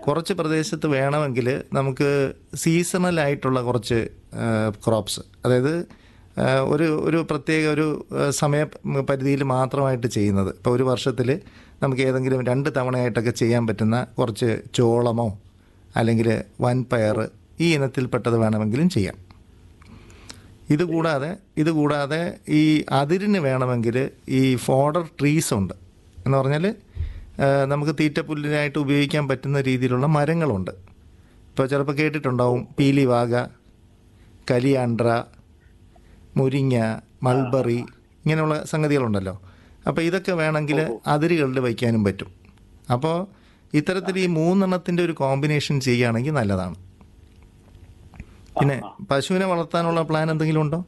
കുറച്ച് പ്രദേശത്ത് വേണമെങ്കിൽ നമുക്ക് സീസണൽ ആയിട്ടുള്ള കുറച്ച് ക്രോപ്സ് അതായത് ആ, ഒരു ഒരു പ്രത്യേക ഒരു ആ, സമയ പരിധിയിൽ മാത്രമായിട്ട് ചെയ്യുന്നത് ഇപ്പോൾ ഒരു വർഷത്തിൽ നമുക്ക് ഏതെങ്കിലും രണ്ട് തവണയായിട്ടൊക്കെ ചെയ്യാൻ പറ്റുന്ന കുറച്ച് ചോളമോ അല്ലെങ്കിൽ വൻപയർ ഈ ഇനത്തിൽപ്പെട്ടത് വേണമെങ്കിലും ചെയ്യാം ഇത് കൂടാതെ ഇത് കൂടാതെ ഈ അതിരിന് വേണമെങ്കിൽ ഈ ഫോഡർ ട്രീസ് ഉണ്ട് എന്ന് പറഞ്ഞാൽ ആ, നമുക്ക് തീറ്റപ്പുല്ലിനായിട്ട് ഉപയോഗിക്കാൻ പറ്റുന്ന രീതിയിലുള്ള മരങ്ങളുണ്ട് ഇപ്പോൾ ചിലപ്പോൾ കേട്ടിട്ടുണ്ടാവും പീലിവാക കലിയാണ്ട്ര മുരിങ്ങ മൾബറി ഇങ്ങനെയുള്ള സംഗതികളുണ്ടല്ലോ അപ്പോൾ ഇതൊക്കെ വേണമെങ്കിൽ അതിരുകളിൽ വയ്ക്കാനും പറ്റും അപ്പോൾ ഇത്തരത്തിൽ ഈ മൂന്നെണ്ണത്തിൻ്റെ ഒരു കോമ്പിനേഷൻ ചെയ്യുകയാണെങ്കിൽ നല്ലതാണ് പിന്നെ പശുവിനെ വളർത്താനുള്ള പ്ലാൻ എന്തെങ്കിലും ഉണ്ടോ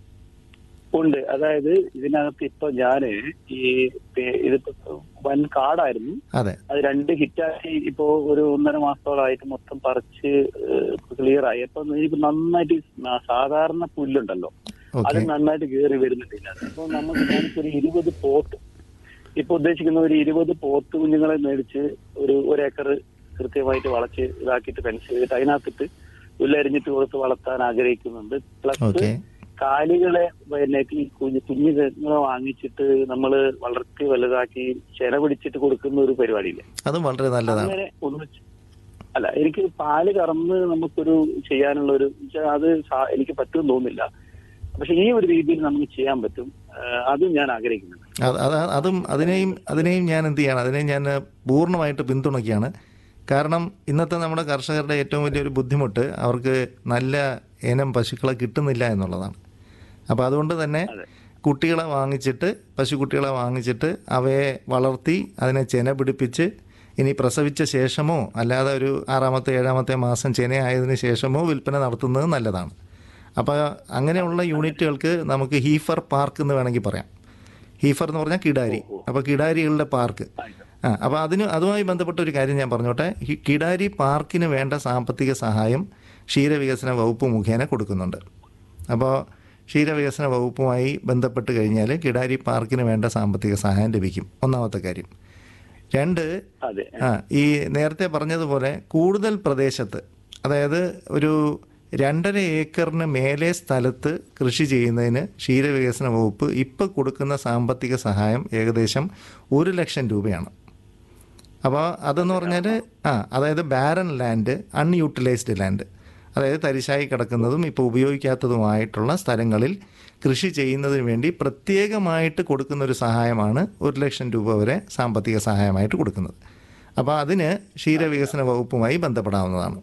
ഉണ്ട് അതായത് ഇതിനകത്ത് ഇപ്പൊ ഞാന് ഈ പേ- ഇതിപ്പോ വൻ കാടായിരുന്നു അതെ അത് രണ്ട് ഹിറ്റാക്കി ഇപ്പോ ഒരു ഒന്നര മാസത്തോളായിട്ട് മൊത്തം പറിച്ച് ക്ലിയർ ആയി അപ്പൊ എനിക്ക് നന്നായിട്ട് ന- സാധാരണ പുല്ലുണ്ടല്ലോ അത് ഓക്കെ നന്നായിട്ട് കയറി വരുന്നുണ്ടില്ല അപ്പൊ നമുക്ക് ഞാനിപ്പോ ഒരു ഇരുപത് പോത്ത് ഇപ്പൊ ഉദ്ദേശിക്കുന്ന ഒരു ഇരുപത് പോത്ത് കുഞ്ഞുങ്ങളെ മേടിച്ച് ഒരു ഒരേക്കർ കൃത്യമായിട്ട് വളച്ച് ഇതാക്കിയിട്ട് ഫെൻസ് ചെയ്തിട്ട് അതിനകത്തിട്ട് പുല്ലരിഞ്ഞിട്ട് കൊടുത്ത് വളർത്താൻ ആഗ്രഹിക്കുന്നുണ്ട് പ്ലസ് ഓക്കെ കാലികളെ പിന്നെ ഈ കുഞ്ഞു കുഞ്ഞുങ്ങളെ വാങ്ങിച്ചിട്ട് നമ്മൾ വളർത്തി വലുതാക്കി ചെന പിടിച്ചിട്ട് കൊടുക്കുന്ന ഒരു പരിപാടിയില്ല അതും വളരെ നല്ലതാണ് അങ്ങനെ ഒന്ന് ചെ- അല്ല എനിക്ക് പാല് കറന്ന് നമുക്കൊരു ചെയ്യാനുള്ള ഒരു വെച്ചാ അത് സാ- എനിക്ക് പറ്റുമെന്ന് തോന്നുന്നില്ല പക്ഷെ ഈ ഒരു രീതിയിൽ നമുക്ക് ചെയ്യാൻ പറ്റും ആ, അതും ഞാൻ ആഗ്രഹിക്കുന്നുണ്ട് അത് അത് അതും അതിനെയും അതിനെയും ഞാൻ എന്ത് ചെയ്യണം അതിനെയും ഞാൻ പൂർണ്ണമായിട്ട് പിന്തുണയ്ക്കുകയാണ് കാരണം ഇന്നത്തെ നമ്മുടെ കർഷകരുടെ ഏറ്റവും വലിയൊരു ബുദ്ധിമുട്ട് അവർക്ക് നല്ല ഇനം പശുക്കളെ കിട്ടുന്നില്ല എന്നുള്ളതാണ് അപ്പോൾ അതുകൊണ്ട് തന്നെ അതെ. കുട്ടികളെ വാങ്ങിച്ചിട്ട് പശുക്കുട്ടികളെ വാങ്ങിച്ചിട്ട് അവയെ വളർത്തി അതിനെ ചെന പിടിപ്പിച്ച് ഇനി പ്രസവിച്ച ശേഷമോ അല്ലാതെ ഒരു ആറാമത്തെ ഏഴാമത്തെ മാസം ചെനയായതിനു ശേഷമോ വിൽപ്പന നടത്തുന്നത് നല്ലതാണ് അപ്പോൾ അങ്ങനെയുള്ള യൂണിറ്റുകൾക്ക് നമുക്ക് ഹീഫർ പാർക്ക് എന്ന് വേണമെങ്കിൽ പറയാം ഹീഫർ എന്ന് പറഞ്ഞാൽ കിടാരി അപ്പോൾ കിടാരികളുടെ പാർക്ക് ആ അപ്പോൾ അതിന് അതുമായി ബന്ധപ്പെട്ട ഒരു കാര്യം ഞാൻ പറഞ്ഞോട്ടെ ഈ കിടാരി പാർക്കിന് വേണ്ട സാമ്പത്തിക സഹായം ക്ഷീരവികസന വകുപ്പ് മുഖേന കൊടുക്കുന്നുണ്ട് അപ്പോൾ ക്ഷീരവികസന വകുപ്പുമായി ബന്ധപ്പെട്ട് കഴിഞ്ഞാൽ കിടാരി പാർക്കിന് വേണ്ട സാമ്പത്തിക സഹായം ലഭിക്കും ഒന്നാമത്തെ കാര്യം രണ്ട് അതെ ആ ഈ നേരത്തെ പറഞ്ഞതുപോലെ കൂടുതൽ പ്രദേശത്ത് അതായത് ഒരു രണ്ടര ഏക്കറിന് മേലെ സ്ഥലത്ത് കൃഷി ചെയ്യുന്നതിന് ക്ഷീരവികസന വകുപ്പ് ഇപ്പോൾ കൊടുക്കുന്ന സാമ്പത്തിക സഹായം ഏകദേശം ഒരു ലക്ഷം രൂപയാണ് അപ്പോൾ അതെന്ന് പറഞ്ഞാൽ ആ അതായത് ബാരൻ ലാൻഡ് അൺയൂട്ടിലൈസ്ഡ് ലാൻഡ് അതായത് തരിശായി കിടക്കുന്നതും ഇപ്പോൾ ഉപയോഗിക്കാത്തതുമായിട്ടുള്ള സ്ഥലങ്ങളിൽ കൃഷി ചെയ്യുന്നതിന് വേണ്ടി പ്രത്യേകമായിട്ട് കൊടുക്കുന്ന ഒരു സഹായമാണ് ഒരു ലക്ഷം രൂപ വരെ സാമ്പത്തിക സഹായമായിട്ട് കൊടുക്കുന്നത് അപ്പോൾ അതിന് ക്ഷീരവികസന വകുപ്പുമായി ബന്ധപ്പെടാവുന്നതാണ്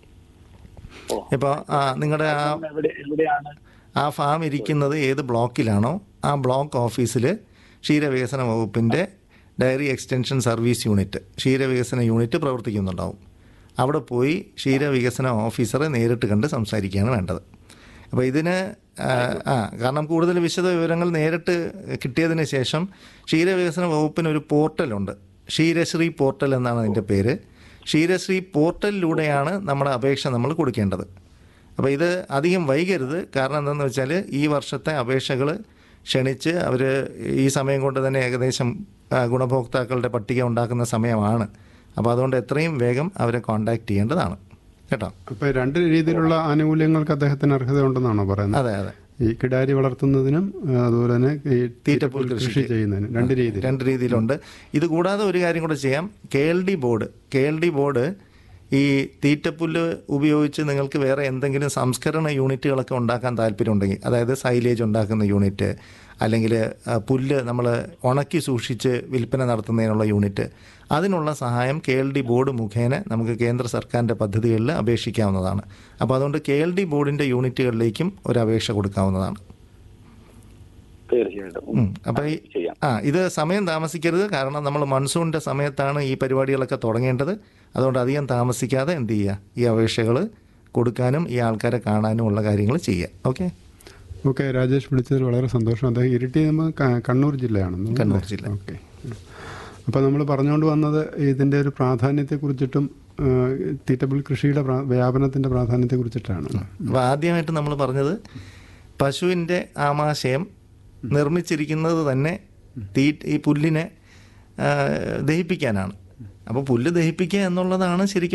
ഓ. ഇപ്പോൾ ആ നിങ്ങളുടെ ആ എവിടെ എവിടെയാണ് ആ ഫാം ഇരിക്കുന്നത് ഏത് ബ്ലോക്കിലാണോ ആ ബ്ലോക്ക് ഓഫീസിൽ ക്ഷീരവികസന വകുപ്പിൻ്റെ ഡയറി എക്സ്റ്റൻഷൻ സർവീസ് യൂണിറ്റ് ക്ഷീരവികസന യൂണിറ്റ് പ്രവർത്തിക്കുന്നുണ്ടാവും അവിടെ പോയി ക്ഷീരവികസന ഓഫീസറെ നേരിട്ട് കണ്ട് സംസാരിക്കുകയാണ് വേണ്ടത് അപ്പോൾ ഇതിന് ആ, ആ കാരണം കൂടുതൽ വിശദ വിവരങ്ങൾ നേരിട്ട് കിട്ടിയതിന് ശേഷം ക്ഷീരവികസന വകുപ്പിന് ഒരു പോർട്ടലുണ്ട് ക്ഷീരശ്രീ പോർട്ടൽ എന്നാണ് അതിൻ്റെ പേര് ക്ഷീരശ്രീ പോർട്ടലിലൂടെയാണ് നമ്മുടെ അപേക്ഷ നമ്മൾ കൊടുക്കേണ്ടത് അപ്പോൾ ഇത് അധികം വൈകരുത് കാരണം എന്താണെന്ന് വെച്ചാൽ ഈ വർഷത്തെ അപേക്ഷകൾ ക്ഷണിച്ച് അവർ ഈ സമയം കൊണ്ട് തന്നെ ഏകദേശം ആ, ഗുണഭോക്താക്കളുടെ പട്ടിക ഉണ്ടാക്കുന്ന സമയമാണ് അപ്പോൾ അതുകൊണ്ട് എത്രയും വേഗം അവരെ കോൺടാക്ട് ചെയ്യേണ്ടതാണ് കേട്ടോ അപ്പൊ രണ്ട് രീതിയിലുള്ള ആനുകൂല്യങ്ങൾക്ക് അദ്ദേഹത്തിന് അർഹതയുണ്ടെന്നാണോ പറയുന്നത് അതെ അതെ ഈ കിടാരി വളർത്തുന്നതിനും ആ, അതുപോലെ തന്നെ ഈ തീറ്റപ്പുൽ കൃഷി ചെയ്യുന്നതിനും രണ്ട് രീതിയിൽ രണ്ട് രീതിയിലുണ്ട് ഇത് കൂടാതെ ഒരു കാര്യം കൂടെ ചെയ്യാം K L D board K L D board ഈ തീറ്റപ്പുല്ല് ഉപയോഗിച്ച് നിങ്ങൾക്ക് വേറെ എന്തെങ്കിലും സംസ്കരണ യൂണിറ്റുകളൊക്കെ ഉണ്ടാക്കാൻ താല്പര്യമുണ്ടെങ്കിൽ അതായത് സൈലേജ് ഉണ്ടാക്കുന്ന യൂണിറ്റ് അല്ലെങ്കിൽ ആ, പുല്ല് നമ്മൾ ഉണക്കി സൂക്ഷിച്ച് വിൽപ്പന നടത്തുന്നതിനുള്ള യൂണിറ്റ് അതിനുള്ള സഹായം കെ എൽ ഡി ബോർഡ് മുഖേന നമുക്ക് കേന്ദ്ര സർക്കാരിൻ്റെ പദ്ധതികളിൽ അപേക്ഷിക്കാവുന്നതാണ് അപ്പോൾ അതുകൊണ്ട് കെ എൽ ഡി ബോർഡിൻ്റെ യൂണിറ്റുകളിലേക്കും ഒരു അപേക്ഷ കൊടുക്കാവുന്നതാണ് തീർച്ചയായിട്ടും ഉം. അപ്പോൾ ഈ ചെയ്യാം ആ ഇത് സമയം താമസിക്കരുത് കാരണം നമ്മൾ മൺസൂണിൻ്റെ സമയത്താണ് ഈ പരിപാടികളൊക്കെ തുടങ്ങേണ്ടത് അതുകൊണ്ട് അധികം താമസിക്കാതെ എന്ത് ചെയ്യുക ഈ അപേക്ഷകൾ കൊടുക്കാനും ഈ ആൾക്കാരെ കാണാനും ഉള്ള കാര്യങ്ങൾ ചെയ്യുക ഓക്കെ ഓക്കെ രാജേഷ് വിളിച്ചതിൽ വളരെ സന്തോഷം അദ്ദേഹം ഇരിട്ടി നമ്മൾ ക- കണ്ണൂർ ജില്ലയാണെന്ന് കണ്ണൂർ ജില്ല. ഓക്കെ അപ്പോൾ നമ്മൾ പറഞ്ഞുകൊണ്ട് വന്നത് ഇതിൻ്റെ ഒരു പ്രാധാന്യത്തെക്കുറിച്ചിട്ടും ആ, തീറ്റപ്പുൽ കൃഷിയുടെ പ്രാ- വ്യാപനത്തിൻ്റെ പ്രാധാന്യത്തെക്കുറിച്ചിട്ടാണ് അപ്പോൾ ആദ്യമായിട്ട് നമ്മൾ പറഞ്ഞത് പശുവിൻ്റെ ആമാശയം നിർമ്മിച്ചിരിക്കുന്നത് തന്നെ തീ ഈ പുല്ലിനെ ആ, ദഹിപ്പിക്കാനാണ് അപ്പോൾ പുല്ല് ദഹിപ്പിക്കുക എന്നുള്ളതാണ് ശരിക്കും